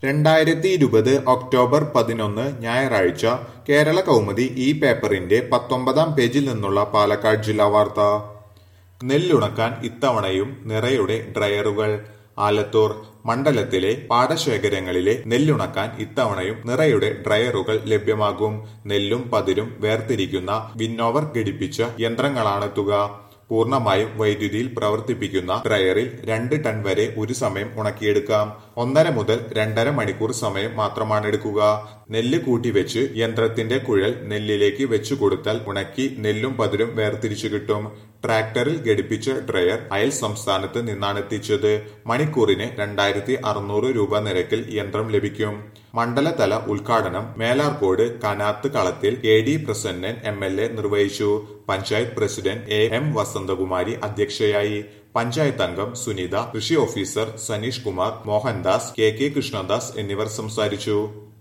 രണ്ടായിരത്തി ഇരുപത് ഒക്ടോബർ പതിനൊന്ന് ഞായറാഴ്ച കേരള കൗമുദി ഈ പേപ്പറിന്റെ പത്തൊമ്പതാം പേജിൽ നിന്നുള്ള പാലക്കാട് ജില്ലാ വാർത്ത നെല്ലുണക്കാൻ ഇത്തവണയും നിറയുടെ ഡ്രയറുകൾ ആലത്തൂർ മണ്ഡലത്തിലെ പാടശേഖരങ്ങളിലെ നെല്ലുണക്കാൻ ഇത്തവണയും നിറയുടെ ഡ്രയറുകൾ ലഭ്യമാകും നെല്ലും പതിരും വേർതിരിക്കുന്ന വിന്നോവർ ഘടിപ്പിച്ച യന്ത്രങ്ങളാണെത്തുക പൂർണ്ണമായും വൈദ്യുതിയിൽ പ്രവർത്തിപ്പിക്കുന്ന ഡ്രയറിൽ രണ്ട് ടൺ വരെ ഒരു സമയം ഉണക്കിയെടുക്കാം ഒന്നര മുതൽ രണ്ടര മണിക്കൂർ സമയം മാത്രമാണ് എടുക്കുക നെല്ല് കൂട്ടിവെച്ച് യന്ത്രത്തിന്റെ കുഴൽ നെല്ലിലേക്ക് വെച്ചു കൊടുത്താൽ ഉണക്കി നെല്ലും പതിരും വേർതിരിച്ചു കിട്ടും ട്രാക്ടറിൽ ഘടിപ്പിച്ച ഡ്രയർ അയൽ സംസ്ഥാനത്ത് നിന്നാണ് എത്തിച്ചത് മണിക്കൂറിന് രണ്ടായിരത്തി അറുന്നൂറ് രൂപ നിരക്കിൽ യന്ത്രം ലഭിക്കും മണ്ഡലതല ഉദ്ഘാടനം Melarcode Kanath Kalathil K D Prasannan M L A നിർവഹിച്ചു panchayat president A M Vasanthakumari അധ്യക്ഷയായി പഞ്ചായത്ത് അംഗം സുനിത കൃഷി officer Saneesh Kumar Mohandas K K Krishnadas എന്നിവർ സംസാരിച്ചു